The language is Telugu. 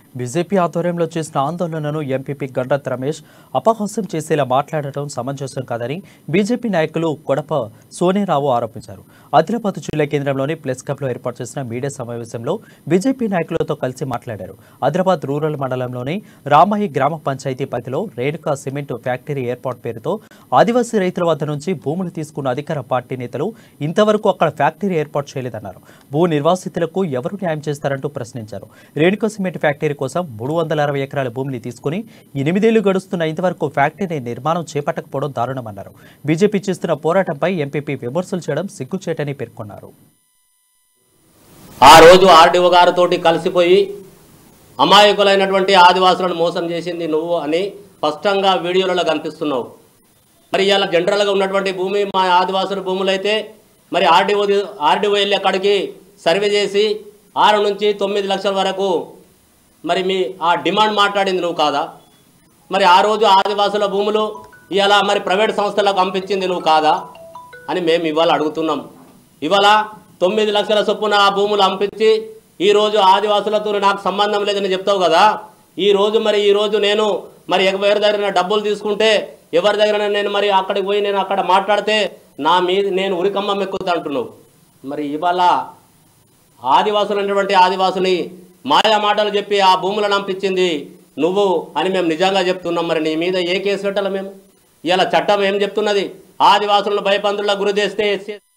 బీజేపీ ఆధ్వర్యంలో చేసిన ఆందోళనను ఎంపీపీ గండ్రత్ రమేష్ అపహాస్యం చేసేలా మాట్లాడటం సమంజసం కాదని బీజేపీ నాయకులు కొడప సోనేరావు ఆరోపించారు ఆదిలాబాద్ జిల్లా కేంద్రంలోని ప్రెస్ క్లబ్లో ఏర్పాటు చేసిన మీడియా సమావేశంలో బీజేపీ నాయకులతో కలిసి మాట్లాడారు ఆదిలాబాద్ రూరల్ మండలంలోని రామయ్య గ్రామ పంచాయతీ పరిధిలో రేణుకా సిమెంట్ ఫ్యాక్టరీ ఏర్పాటు పేరుతో ఆదివాసీ రైతుల వద్ద నుంచి భూములు తీసుకున్న అధికార పార్టీ నేతలు ఇంతవరకు అక్కడ ఫ్యాక్టరీ ఏర్పాటు చేయలేదన్నారు భూ నిర్వాసితులకు ఎవరు న్యాయం చేస్తారంటూ ప్రశ్నించారు రేణుకా సిమెంట్ ఫ్యాక్టరీ కోసం మూడు వందల అరవై ఎకరాల భూమిని తీసుకుని ఎనిమిదేళ్లు గడుస్తున్న ఇంతవరకు ఫ్యాక్టరీ నిర్మాణం చేపట్టకపోవడం దారుణమన్నారు బీజేపీ చేస్తున్న పోరాటంపై ఎంపీపీ విమర్శలు చేయడం సిగ్గుచేటని పేర్కొన్నారు ఆ రోజు ఆర్డీఓ గారితో కలిసిపోయి అమాయకులైనటువంటి ఆదివాసులను మోసం చేసింది నువ్వు అని స్పష్టంగా వీడియోలలో కనిపిస్తున్నావు మరి ఇలా జనరల్గా ఉన్నటువంటి భూమి మా ఆదివాసుల భూములైతే మరి ఆర్డీఓ ఆర్డీఓ వెళ్ళి అక్కడికి సర్వే చేసి ఆరు నుంచి తొమ్మిది లక్షల వరకు మరి మీ ఆ డిమాండ్ మాట్లాడింది నువ్వు కాదా మరి ఆ రోజు ఆదివాసుల భూములు ఇవాళ మరి ప్రైవేట్ సంస్థలకు పంపించింది నువ్వు కాదా అని మేము ఇవాళ అడుగుతున్నాం ఇవాళ తొమ్మిది లక్షల చొప్పున ఆ భూములు పంపించి ఈ రోజు ఆదివాసులతో నాకు సంబంధం లేదని చెప్తావు కదా ఈ రోజు మరి ఈ రోజు నేను మరి ఎవరి దగ్గర డబ్బులు తీసుకుంటే ఎవరి దగ్గర నేను మరి అక్కడికి పోయి నేను అక్కడ మాట్లాడితే నా మీద నేను ఉరికమ్మం ఎక్కుతా అంటున్నావు మరి ఇవాళ ఆదివాసులు అనేటువంటి ఆదివాసుని మాయా మాటలు చెప్పి ఆ భూములను పంపించింది నువ్వు అని మేము నిజంగా చెప్తున్నాం మరి నీ మీద ఏ కేసు పెట్టాలి మేము ఇలా చట్టం ఏం చెప్తున్నది ఆదివాసులను భయపందులకు గురి చేస్తే